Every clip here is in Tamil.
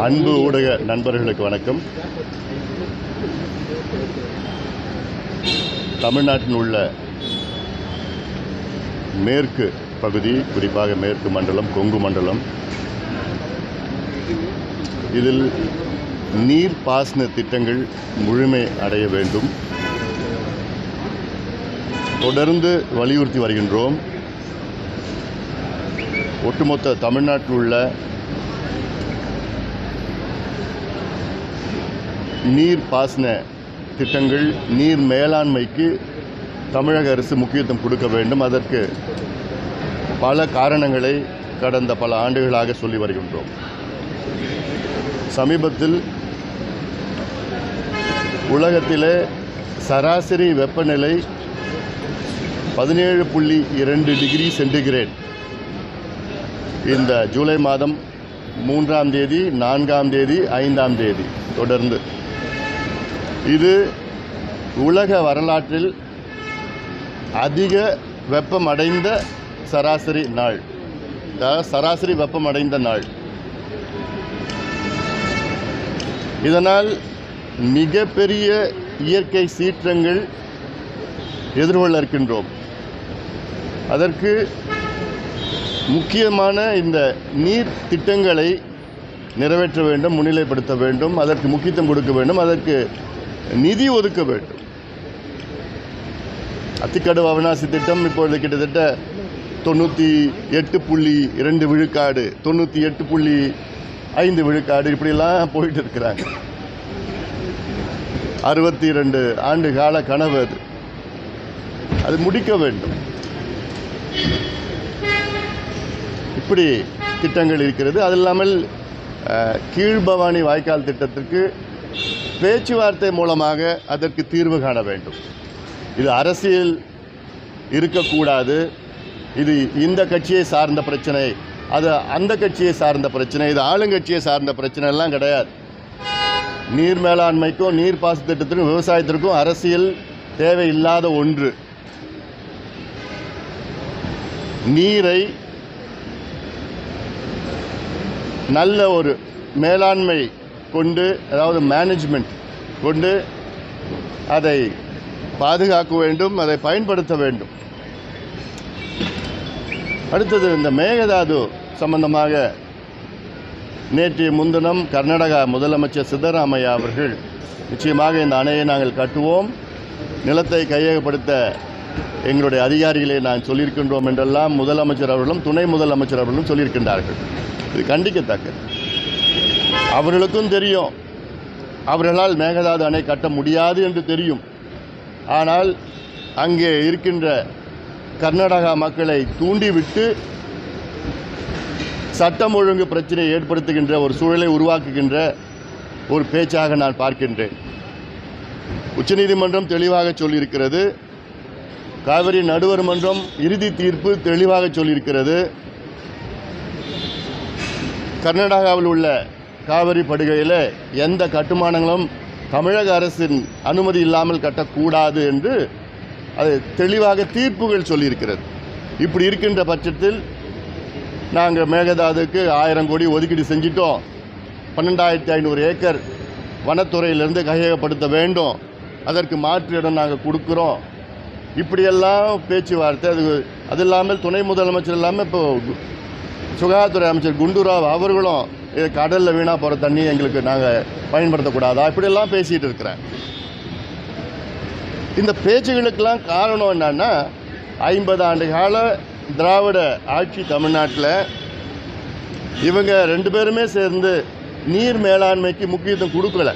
அன்பு ஊடக நண்பர்களுக்கு வணக்கம் தமிழ்நாட்டில் உள்ள மேற்கு பகுதி குறிப்பாக மேற்கு மண்டலம் கொங்கு மண்டலம் இதில் நீர் பாசன திட்டங்கள் முழுமை அடைய வேண்டும் தொடர்ந்து வலியுறுத்தி வருகின்றோம் ஒட்டுமொத்த தமிழ்நாட்டில் உள்ள நீர் பாசன திட்டங்கள் நீர் மேலாண்மைக்கு தமிழக அரசு முக்கியத்துவம் கொடுக்க வேண்டும் அதற்கு பல காரணங்களை கடந்த பல ஆண்டுகளாக சொல்லி வருகின்றோம் சமீபத்தில் உலகத்திலே சராசரி வெப்பநிலை பதினேழு புள்ளி இரண்டு டிகிரி சென்டிகிரேட் இந்த ஜூலை மாதம் மூன்றாம் தேதி நான்காம் தேதி ஐந்தாம் தேதி தொடர்ந்து இது உலக வரலாற்றில் அதிக வெப்பமடைந்த சராசரி நாள் அதாவது சராசரி வெப்பமடைந்த நாள் இதனால் மிகப்பெரிய இயற்கை சீற்றங்கள் எதிர்கொள்ள இருக்கின்றோம் அதற்கு முக்கியமான இந்த நீர் திட்டங்களை நிறைவேற்ற வேண்டும் முன்னிலைப்படுத்த வேண்டும் அதற்கு முக்கியத்துவம் கொடுக்க வேண்டும் அதற்கு நிதி ஒதுக்க வேண்டும் அத்திக்கடு அவிநாசி திட்டம் இப்பொழுது கிட்டத்தட்ட தொண்ணூற்றி எட்டு புள்ளி இரண்டு விழுக்காடு தொண்ணூற்றி எட்டு புள்ளி ஐந்து விழுக்காடு இப்படிலாம் போயிட்டு இருக்கிறாங்க அறுபத்தி ரெண்டு ஆண்டு கால கனவு அது அது முடிக்க வேண்டும் இப்படி திட்டங்கள் இருக்கிறது அது இல்லாமல் அஹ், கீழ்பவானி வாய்க்கால் திட்டத்திற்கு பேச்சுவார்த்தை மூலமாக அதற்கு தீர்வு காண வேண்டும் இது அரசியல் இருக்கக்கூடாது இது இந்த கட்சியை சார்ந்த பிரச்சனை அது அந்த கட்சியை சார்ந்த பிரச்சனை இது ஆளுங்கட்சியை சார்ந்த பிரச்சனை எல்லாம் கிடையாது நீர் மேலாண்மைக்கும் நீர் பாசன திட்டத்திற்கும் விவசாயத்திற்கும் அரசியல் தேவையில்லாத ஒன்று நீரை நல்ல ஒரு மேலாண்மை கொண்டு அதாவது மேனேஜ்மெண்ட் கொண்டு அதை பாதுகாக்க வேண்டும் அதை பயன்படுத்த வேண்டும் அடுத்தது இந்த மேகதாது சம்பந்தமாக நேற்றைய முன்தினம் கர்நாடகா முதலமைச்சர் சித்தராமையா அவர்கள் நிச்சயமாக இந்த அணையை நாங்கள் கட்டுவோம் நிலத்தை கையகப்படுத்த எங்களுடைய அதிகாரிகளை நான் சொல்லியிருக்கின்றோம் என்றெல்லாம் முதலமைச்சர் அவர்களும் துணை முதலமைச்சர் அவர்களும் சொல்லியிருக்கின்றார்கள் இது கண்டிக்கத்தக்கது அவர்களுக்கும் தெரியும் அவர்களால் மேகதாது அணை கட்ட முடியாது என்று தெரியும் ஆனால் அங்கே இருக்கின்ற கர்நாடகா மக்களை தூண்டிவிட்டு சட்டம் ஒழுங்கு பிரச்சனையை ஏற்படுத்துகின்ற ஒரு சூழலை உருவாக்குகின்ற ஒரு பேச்சாக நான் பார்க்கின்றேன் உச்சநீதிமன்றம் தெளிவாக சொல்லியிருக்கிறது காவிரி நடுவர் மன்றம் இறுதி தீர்ப்பு தெளிவாக சொல்லியிருக்கிறது கர்நாடகாவில் உள்ள காவிரி படுகையில் எந்த கட்டுமானங்களும் தமிழக அரசின் அனுமதி இல்லாமல் கட்டக்கூடாது என்று அது தெளிவாக தீர்ப்புகள் சொல்லியிருக்கிறது இப்படி இருக்கின்ற பட்சத்தில் நாங்கள் மேகதாதுக்கு ஆயிரம் கோடி ஒதுக்கீடு செஞ்சிட்டோம் பன்னெண்டாயிரத்தி ஐநூறு ஏக்கர் வனத்துறையிலிருந்து கையகப்படுத்த வேண்டும் அதற்கு மாற்று இடம் நாங்கள் கொடுக்குறோம் இப்படியெல்லாம் பேச்சுவார்த்தை அது அது இல்லாமல் துணை முதலமைச்சர் இல்லாமல் இப்போ கு- சுகாதாரத்துறை அமைச்சர் குண்டுராவ் அவர்களும் இது கடலில் வீணாக போகிற தண்ணி எங்களுக்கு நாங்கள் பயன்படுத்தக்கூடாதா இப்படியெல்லாம் பேசிகிட்டு இருக்கிறேன் இந்த பேச்சுகளுக்கெல்லாம் காரணம் என்னன்னா ஐம்பது ஆண்டு கால திராவிட ஆட்சி தமிழ்நாட்டில் இவங்க ரெண்டு பேருமே சேர்ந்து நீர் மேலாண்மைக்கு முக்கியத்துவம் கொடுக்கல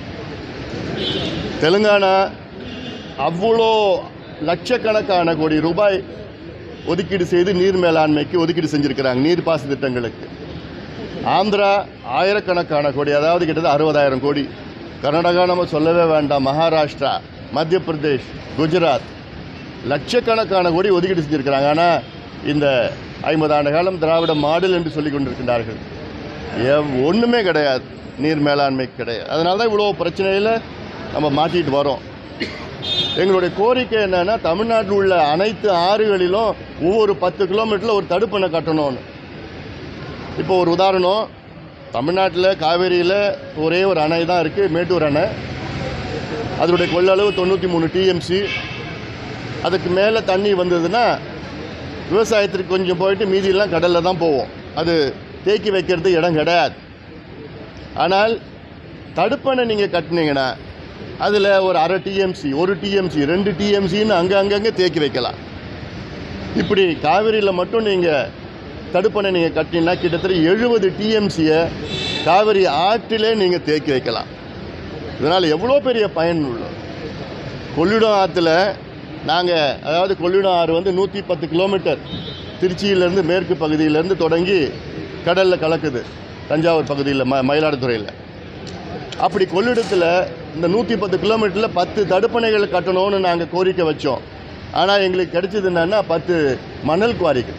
தெலுங்கானா அவ்வளோ லட்சக்கணக்கான கோடி ரூபாய் ஒதுக்கீடு செய்து நீர் மேலாண்மைக்கு ஒதுக்கீடு செஞ்சுருக்கிறாங்க நீர் பாசன திட்டங்களுக்கு ஆந்திரா ஆயிரக்கணக்கான கோடி அதாவது கிட்டத்தட்ட அறுபதாயிரம் கோடி கர்நாடகா நம்ம சொல்லவே வேண்டாம் மகாராஷ்டிரா மத்திய பிரதேஷ் குஜராத் லட்சக்கணக்கான கோடி ஒதுக்கீடு செஞ்சுருக்கிறாங்க ஆனால் இந்த ஐம்பது ஆண்டு காலம் திராவிட மாடல் என்று சொல்லி கொண்டிருக்கின்றார்கள் எவ்- ஒண்ணுமே கிடையாது நீர் மேலாண்மை கிடையாது அதனால தான் இவ்வளோ பிரச்சனையில் நம்ம மாட்டிட்டு வரோம் எங்களுடைய கோரிக்கை என்னன்னா தமிழ்நாட்டில் உள்ள அனைத்து ஆறுகளிலும் ஒவ்வொரு பத்து கிலோமீட்டரில் ஒரு தடுப்பணை கட்டணும்னு இப்போ ஒரு உதாரணம் தமிழ்நாட்டில் காவேரியில் ஒரே ஒரு அணை தான் இருக்குது மேட்டூர் அணை அதனுடைய கொள்ளளவு தொண்ணூற்றி மூணு டிஎம்சி அதுக்கு மேலே தண்ணி வந்ததுன்னா விவசாயத்திற்கு கொஞ்சம் போயிட்டு மீதியெல்லாம் கடலில் தான் போவோம் அது தேக்கி வைக்கிறது இடம் கிடையாது ஆனால் தடுப்பணை நீங்கள் கட்டினீங்கன்னா அதில் ஒரு அரை டிஎம்சி ஒரு டிஎம்சி ரெண்டு டிஎம்சின்னு அங்கே அங்கங்கே தேக்கி வைக்கலாம் இப்படி காவிரியில் மட்டும் நீங்கள் தடுப்பணை நீங்கள் கட்டினா கிட்டத்தட்ட எழுபது டிஎம்சியை காவிரி ஆற்றிலே நீங்கள் தேக்கி வைக்கலாம் இதனால் எவ்வளோ பெரிய பயன் உள்ளது கொள்ளிடம் ஆற்றுல நாங்கள் அதாவது கொள்ளிடம் ஆறு வந்து நூற்றி பத்து கிலோமீட்டர் திருச்சியிலேருந்து மேற்கு பகுதியிலேருந்து தொடங்கி கடலில் கலக்குது தஞ்சாவூர் பகுதியில் ம மயிலாடுதுறையில் அப்படி கொள்ளிடத்தில் இந்த நூற்றி பத்து கிலோமீட்டரில் பத்து தடுப்பணைகள் கட்டணும்னு நாங்கள் கோரிக்கை வச்சோம் ஆனால் எங்களுக்கு கிடைச்சது என்னன்னா பத்து மணல் குவாரிகள்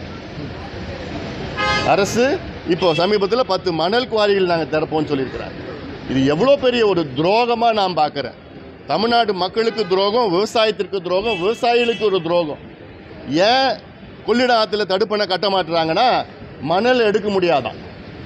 அரசு இப்போ சமீபத்தில் பத்து மணல் குவாரிகள் நாங்கள் திறப்போம்னு சொல்லியிருக்கிறாங்க இது எவ்வளோ பெரிய ஒரு துரோகமாக நான் பார்க்குறேன் தமிழ்நாட்டு மக்களுக்கு துரோகம் விவசாயத்திற்கு துரோகம் விவசாயிகளுக்கு ஒரு துரோகம் ஏன் கொள்ளிட ஆற்றுல தடுப்பணை கட்ட மாட்டுறாங்கன்னா மணல் எடுக்க முடியாதான்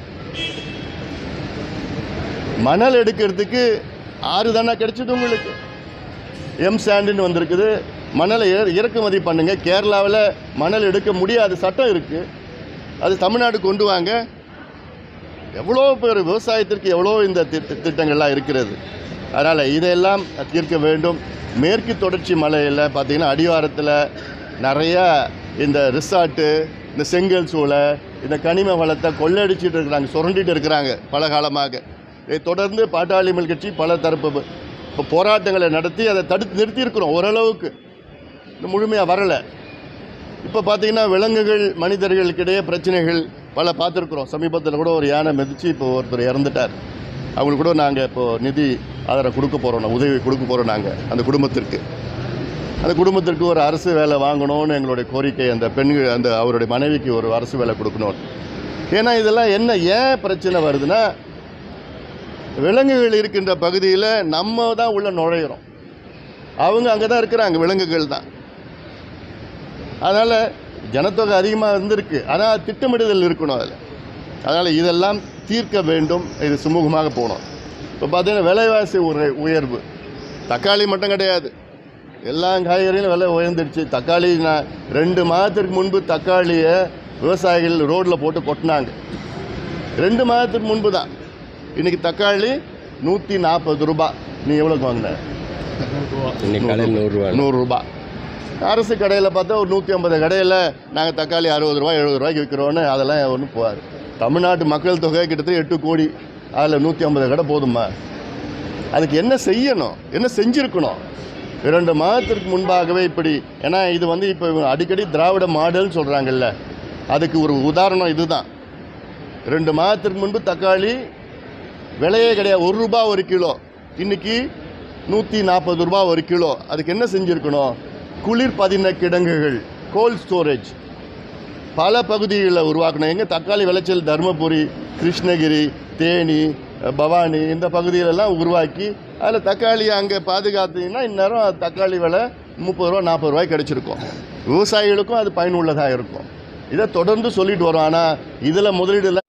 மணல் எடுக்கிறதுக்கு ஆறு தானே கிடைச்சது உங்களுக்கு எம் சாண்டுன்னு வந்திருக்குது மணலை இற- இறக்குமதி பண்ணுங்க கேரளாவில் மணல் எடுக்க முடியாது சட்டம் இருக்குது அது தமிழ்நாடு கொண்டு வாங்க எவ்வளோ பேர் விவசாயத்திற்கு எவ்வளோ இந்த திட்ட திட்டங்கள்லாம் இருக்கிறது அதனால் இதையெல்லாம் தீர்க்க வேண்டும் மேற்கு தொடர்ச்சி மலையில் பார்த்தீங்கன்னா அடிவாரத்தில் நிறையா இந்த ரிசார்ட்டு இந்த செங்கல் சூளை இந்த கனிம வளத்தை கொள்ளையடிச்சிட்டு இருக்கிறாங்க சுரண்டிட்டு இருக்கிறாங்க பல காலமாக இதை தொடர்ந்து பாட்டாளி மக்கள் கட்சி பல தரப்பு ப- இப்போ போராட்டங்களை நடத்தி அதை தடுத்து நிறுத்தியிருக்கிறோம் ஓரளவுக்கு இன்னும் முழுமையாக வரலை இப்போ பார்த்தீங்கன்னா விலங்குகள் மனிதர்களுக்கிடையே பிரச்சனைகள் பல பார்த்துருக்குறோம் சமீபத்தில் கூட ஒரு யானை மிதித்து இப்போ ஒருத்தர் இறந்துட்டார் அவங்களுக்கு கூட நாங்கள் இப்போது நிதி ஆதரவு கொடுக்க போகிறோம் உதவி கொடுக்க போகிறோம் நாங்கள் அந்த குடும்பத்திற்கு அந்த குடும்பத்திற்கு ஒரு அரசு வேலை வாங்கணும்னு எங்களுடைய கோரிக்கை அந்த பெண்கள் அந்த அவருடைய மனைவிக்கு ஒரு அரசு வேலை கொடுக்கணும் ஏன்னா இதெல்லாம் என்ன ஏன் பிரச்சனை வருதுன்னா விலங்குகள் இருக்கின்ற பகுதியில் நம்ம தான் உள்ள நுழையிறோம் அவங்க அங்கே தான் இருக்கிறாங்க விலங்குகள் தான் அதனால் ஜனத்தொகை அதிகமாக இருந்திருக்கு ஆனால் திட்டமிடுதல் இருக்கணும் அதில் அதனால் இதெல்லாம் தீர்க்க வேண்டும் இது சுமூகமாக போகணும் இப்போ பார்த்தீங்கன்னா விலைவாசி உரை உயர்வு தக்காளி மட்டும் கிடையாது எல்லா காய்கறிகளும் விலை உயர்ந்துடுச்சு தக்காளி நான் ரெண்டு மாதத்திற்கு முன்பு தக்காளியை விவசாயிகள் ரோட்டில் போட்டு கொட்டினாங்க ரெண்டு மாதத்துக்கு முன்பு தான் இன்றைக்கி தக்காளி நூற்றி நாற்பது ரூபாய் நீ எவ்வளோக்கு வாங்கின இன்னைக்கு காலையில் நூறுரூவா நூறுரூபா அரசு கடையில் பார்த்தா ஒரு நூற்றி ஐம்பது கடையில் நாங்கள் தக்காளி அறுபது ரூபாய் எழுபது ரூபாய்க்கு விற்கிறோன்னு அதெல்லாம் ஒன்றும் போகாது தமிழ்நாட்டு மக்கள் தொகை கிட்டத்தட்ட எட்டு கோடி அதில் நூற்றி ஐம்பது கடை போதுமா அதுக்கு என்ன செய்யணும் என்ன செஞ்சுருக்கணும் இரண்டு மாதத்திற்கு முன்பாகவே இப்படி ஏன்னா இது வந்து இப்போ இவங்க அடிக்கடி திராவிட மாடல்னு சொல்கிறாங்கல்ல அதுக்கு ஒரு உதாரணம் இதுதான் ரெண்டு மாதத்திற்கு முன்பு தக்காளி விலையே கிடையாது ஒரு ரூபா ஒரு கிலோ இன்னைக்கு நூற்றி நாற்பது ரூபா ஒரு கிலோ அதுக்கு என்ன செஞ்சுருக்கணும் குளிர் பதின கிடங்குகள் கோல்ட் ஸ்டோரேஜ் பல பகுதிகளில் உருவாக்கணும் எங்கே தக்காளி விளைச்சல் தருமபுரி கிருஷ்ணகிரி தேனி அஹ், பவானி இந்த பகுதிகளெல்லாம் உருவாக்கி அதில் தக்காளி அங்கே பாதுகாத்தீங்கன்னா இந்நேரம் தக்காளி விலை முப்பது ரூபா நாற்பது ரூபாய் கிடச்சிருக்கும் விவசாயிகளுக்கும் அது பயனுள்ளதாக இருக்கும் இதை தொடர்ந்து சொல்லிட்டு வரோம் ஆனால் இதில் முதலீடு